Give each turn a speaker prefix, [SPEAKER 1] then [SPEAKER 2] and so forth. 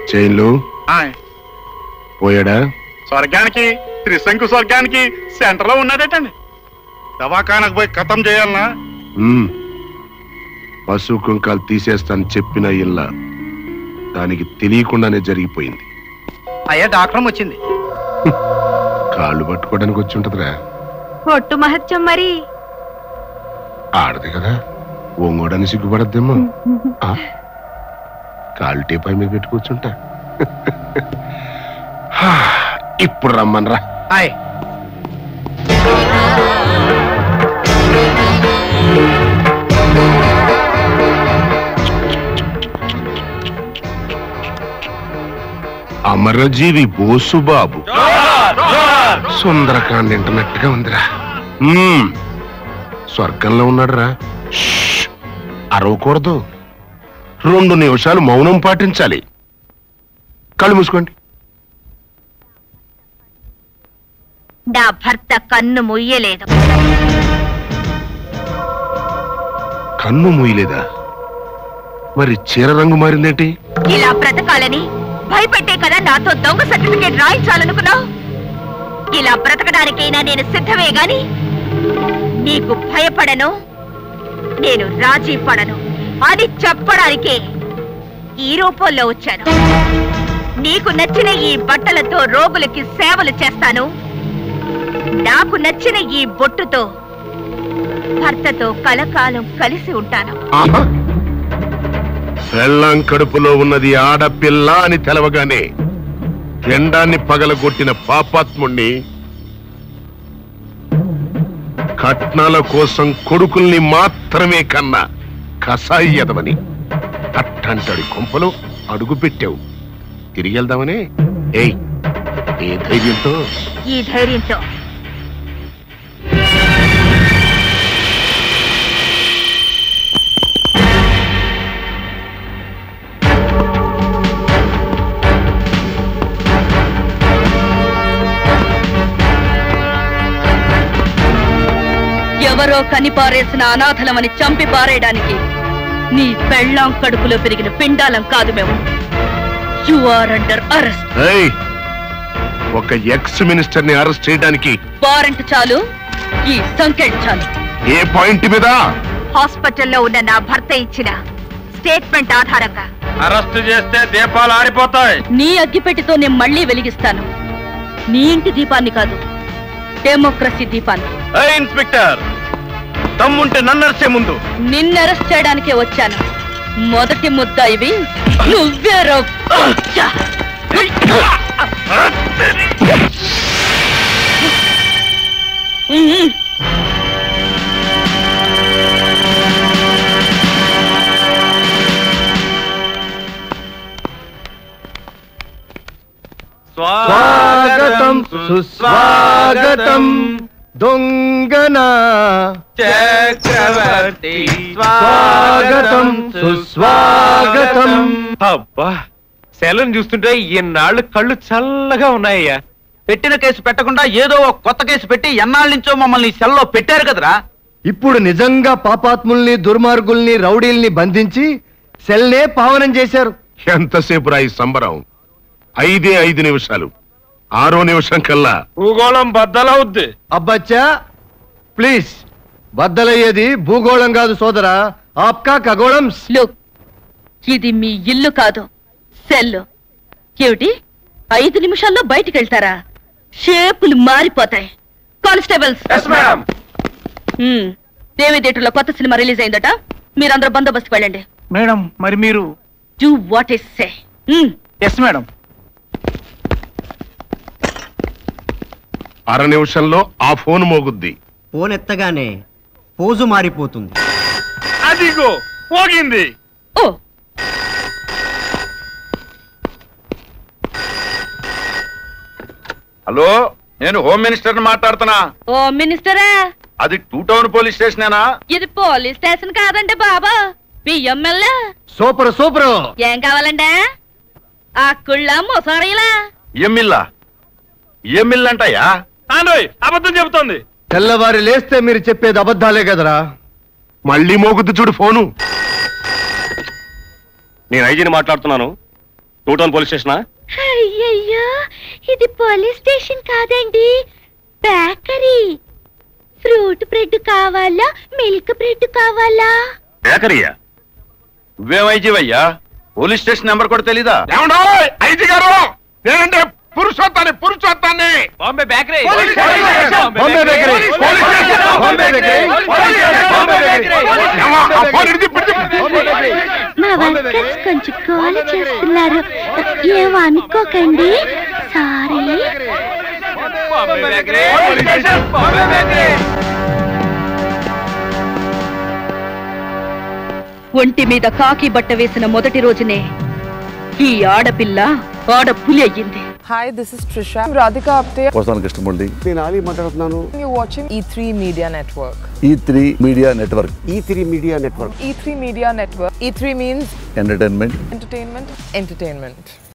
[SPEAKER 1] చైన్లు
[SPEAKER 2] ఆయ్,
[SPEAKER 1] పోయాడా
[SPEAKER 2] స్వర్గానికి త్రిశంకు స్వర్గానికి సెంటర్ లో ఉన్నదేటండి దవాఖానకు పోయి కథం చేయాలనా
[SPEAKER 1] ఉమ్. పశు కుంకాలు తీసేస్తాను చెప్పిన ఇల్ల దానికి తెలియకుండానే జరిగిపోయింది
[SPEAKER 3] అయ్యా డాక్టర్ వచ్చింది
[SPEAKER 1] కాళ్ళు పట్టుకోవడానికి వచ్చి ఉంటదిరా
[SPEAKER 4] ఒట్టు మహత్యం మరి
[SPEAKER 1] ఆడదు కదా ఒంగోడని సిగ్గుపడద్దేమో ఆ? కాళ్ళు టీపై మీద పెట్టి కూర్చుంటా హా, ఇప్పుడు రమ్మనరా
[SPEAKER 3] ఆయ్
[SPEAKER 1] అమరజీవి బోసుబాబు సుందరకాండ్ వింటున్నట్టుగా ఉందిరా మ్మ్. స్వర్గంలో ఉన్నాడురా షష్. అరవకూడదు రెండు నిమిషాలు మౌనం పాటించాలి కళ్ళు మూసుకోండి
[SPEAKER 4] నా భర్త కన్ను ముయ్యలేదు
[SPEAKER 1] కన్ను మూయలేదా మరి చీర రంగు మారిందేంటి
[SPEAKER 4] ఇలా బ్రతకాలని భయపెట్టే కదా నాతో దొంగ సర్టిఫికేట్ రాయించాలనుకున్నావు ఇలా బ్రతకడానికైనా నేను సిద్ధమే గాని నీకు భయపడను నేను రాజీ పడను అది చెప్పడానికే ఈ రూపంలో వచ్చాను నీకు నచ్చిన ఈ బట్టలతో రోగులకి సేవలు చేస్తాను నాకు నచ్చిన ఈ బొట్టుతో భర్తతో కలకాలం కలిసి ఉంటాను
[SPEAKER 1] ఆహా. పెళ్ళాం కడుపులో ఉన్నది ఆడపిల్ల అని తెలవగానే ఎండాన్ని పగలగొట్టిన పాపాత్ముణ్ణి కట్నాల కోసం కొడుకుల్ని మాత్రమే కన్నా కసాయి ఎదవని అట్టంటాడి కొంపలో అడుగు పెట్టావు తిరిగి వెళ్దామనే ఏయ్ ఏ ధైర్యంతో
[SPEAKER 4] ఈ ధైర్యంతో
[SPEAKER 5] ఎవరో కనిపారేసిన అనాథలమని చంపి పారేయడానికి నీ పెళ్ళాం కడుపులో పెరిగిన పిండాలం కాదు మేము యు ఆర్ అండర్ అరెస్ట్
[SPEAKER 1] ఏయ్ ఒక ఎక్స్ మినిస్టర్ ని అరెస్ట్ చేయడానికి
[SPEAKER 5] వారెంట్ చాలు ఈ సంకెట్ చాలు
[SPEAKER 1] ఏ పాయింట్ మీద
[SPEAKER 4] హాస్పిటల్లో ఉన్న నా భర్త ఇచ్చిన స్టేట్మెంట్ ఆధారంగా
[SPEAKER 2] అరెస్ట్ చేస్తే దీపాలు ఆరిపోతాయి
[SPEAKER 5] నీ అగ్గిపెట్టితో నేను మళ్ళీ వెలిగిస్తాను నీ ఇంటి దీపాన్ని కాదు డెమోక్రసీ దీపాన్ని
[SPEAKER 2] ఏయ్ ఇన్స్పెక్టర్ తమ్ముంటే నన్ను అరిసే ముందు
[SPEAKER 5] నిన్ను అరెస్ట్ చేయడానికే వచ్చాను మొదటి ముద్ద ఇవి నువ్వే రో ఉమ్.
[SPEAKER 6] స్వాగతం సుస్వాగతం దొంగన
[SPEAKER 2] చక్రవర్తి
[SPEAKER 6] స్వాగతం సుస్వాగతం
[SPEAKER 7] అబ్బా సెలను చూస్తుంటే ఈనాళ్ళు కళ్ళు చల్లగా ఉన్నాయ్యా
[SPEAKER 3] పెట్టిన కేసు పెట్టకుండా ఏదో ఒక కొత్త కేసు పెట్టి ఎన్నాళ్ళ నుంచో మమ్మల్ని సెల్లో పెట్టారు కదరా
[SPEAKER 6] ఇప్పుడు నిజంగా పాపాత్ముల్ని దుర్మార్గుల్ని రౌడీల్ని బంధించి సెల్నే పావనం చేశారు
[SPEAKER 1] ఎంతసేపు రాయి సంబరం ఐదే ఐదు నిమిషాలు ఆరో నిమిషం కల్లా
[SPEAKER 2] భూగోళం బద్దలవుద్ది
[SPEAKER 6] అబ్బచ్చా ప్లీజ్ బద్దలయ్యేది భూగోళం కాదు సోదరా ఆప్కా ఖగోళం
[SPEAKER 5] లుక్ ఇది మీ ఇల్లు కాదు సెల్లు ఏమిటి ఐదు నిమిషాల్లో బయటికి వెళ్తారా షేపులు మారిపోతాయి కానిస్టేబుల్స్ హ్మ్. దేవి థియేటర్లో కొత్త సినిమా రిలీజ్ అయిందట మీరందరూ బందోబస్తు వెళ్ళండి
[SPEAKER 3] మేడం మరి మీరు
[SPEAKER 5] do what is say
[SPEAKER 3] yes madam
[SPEAKER 1] అర నిమిషంలో ఆ ఫోన్ మోగుద్ది
[SPEAKER 8] ఫోన్ ఎత్తగానే పోజు మారిపోతుంది
[SPEAKER 2] అదిగో పోగింది
[SPEAKER 5] ఓ
[SPEAKER 2] హలో నేను హోమ్ మినిస్టర్ మాట్లాడుతున్నా
[SPEAKER 5] ఓ మినిస్టరా
[SPEAKER 2] అది టూ టౌన్ పోలీస్ స్టేషనేనా
[SPEAKER 5] ఇది పోలీస్ స్టేషన్ కాదండి బాబా బియ్యమ్మెల్లా
[SPEAKER 6] సూపర్ సూపర్
[SPEAKER 5] ఏం కావాలండి ఆ కుళ్ళ ముసారీలా
[SPEAKER 2] ఎమ్మిల్లా ఎమ్మిల్లంటయ్యా ఆండోయ్ అబద్ధం చెబుతోంది
[SPEAKER 6] తెల్లవారి లేస్తే మీరు చెప్పేది అబద్ధాలే కదరా
[SPEAKER 1] మళ్ళీ మోగుద్ది చూడు ఫోను
[SPEAKER 7] నేను ఐజీని మాట్లాడుతున్నాను
[SPEAKER 2] టూ టౌన్ పోలీస్ స్టేషనా
[SPEAKER 5] అయ్యయ్యో ఇది పోలీస్ స్టేషన్ కాదండి బేకరీ ఫ్రూట్ బ్రెడ్ కావాలా మిల్క్ బ్రెడ్ కావాలా
[SPEAKER 2] బేకరీయా
[SPEAKER 3] నువ్వేమైజీవయ్యా పోలీస్ స్టేషన్ నెంబర్ కూడా తెలీదా
[SPEAKER 1] ఏమండో ఐజీ గారు నేనంటే పురుషోత్తాన్ని పురుషోత్తాన్ని
[SPEAKER 7] Bombay bakery
[SPEAKER 6] Bombay bakery Bombay bakery
[SPEAKER 1] ఏమ్మా, ఆ ఫోన్ ఇడిచి పిడిచి.
[SPEAKER 5] మా వర్కర్స్ కొంచెం గోల చేస్తున్నారు ఏమనుకోకండి sorry
[SPEAKER 7] Bombay bakery Bombay bakery
[SPEAKER 5] ఒంటి మీద కాకి బట్ట వేసిన మొదటి రోజునే ఈ ఆడపిల్ల ఆడపులి అయ్యింది
[SPEAKER 9] Hi, this is Trisha. I'm Radhika Apte.
[SPEAKER 10] వస్తాను కృష్ణమూర్తి
[SPEAKER 6] నేను ఆలీ మాట్లాడుతున్నాను
[SPEAKER 9] You're watching E3 Media Network.
[SPEAKER 10] E three media network
[SPEAKER 6] E three media network
[SPEAKER 9] E3 Media Network. E3 means
[SPEAKER 10] entertainment
[SPEAKER 9] entertainment, entertainment.